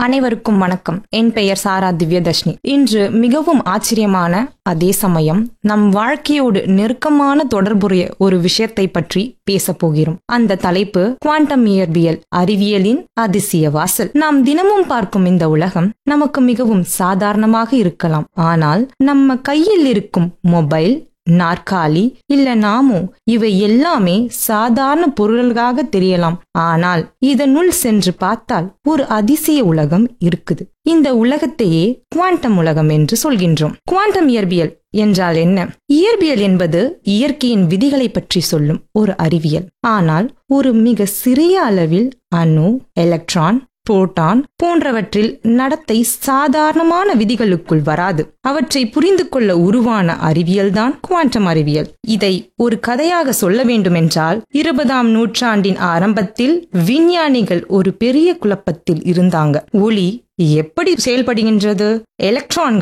அனைவருக்கும் வணக்கம் என் பெயர் சாரா திவ்யதர்ஷினி இன்று மிகவும் ஆச்சரியமான அதே சமயம் நம் வாழ்க்கையோடு நெருக்கமான தொடர்புடைய ஒரு விஷயத்தை பற்றி பேச போகிறோம் அந்த தலைப்பு குவாண்டம் இயற்பியல் அறிவியலின் அதிசய வாசல் நாம் தினமும் பார்க்கும் இந்த உலகம் நமக்கு மிகவும் சாதாரணமாக இருக்கலாம் ஆனால் நம்ம கையில் இருக்கும் மொபைல் நாற்காலி இல்ல நாமோ இவை எல்லாமே சாதாரண பொருள்களாக தெரியலாம் ஆனால் இதனுள் சென்று பார்த்தால் ஒரு அதிசய உலகம் இருக்குது இந்த உலகத்தையே குவாண்டம் உலகம் என்று சொல்கின்றோம் குவாண்டம் இயற்பியல் என்றால் என்ன இயற்பியல் என்பது இயற்கையின் விதிகளை பற்றி சொல்லும் ஒரு அறிவியல் ஆனால் ஒரு மிக சிறிய அளவில் அணு எலக்ட்ரான் புரோட்டான் போன்றவற்றில் நடத்தை சாதாரணமான விதிகளுக்குள் வராது அவற்றை புரிந்து கொள்ள உருவான அறிவியல்தான் குவாண்டம் அறிவியல் இதை ஒரு கதையாக சொல்ல வேண்டுமென்றால் இருபதாம் நூற்றாண்டின் ஆரம்பத்தில் விஞ்ஞானிகள் ஒரு பெரிய குழப்பத்தில் இருந்தாங்க ஒளி எப்படி செயல்படுகின்றது எலக்ட்ரான்கள்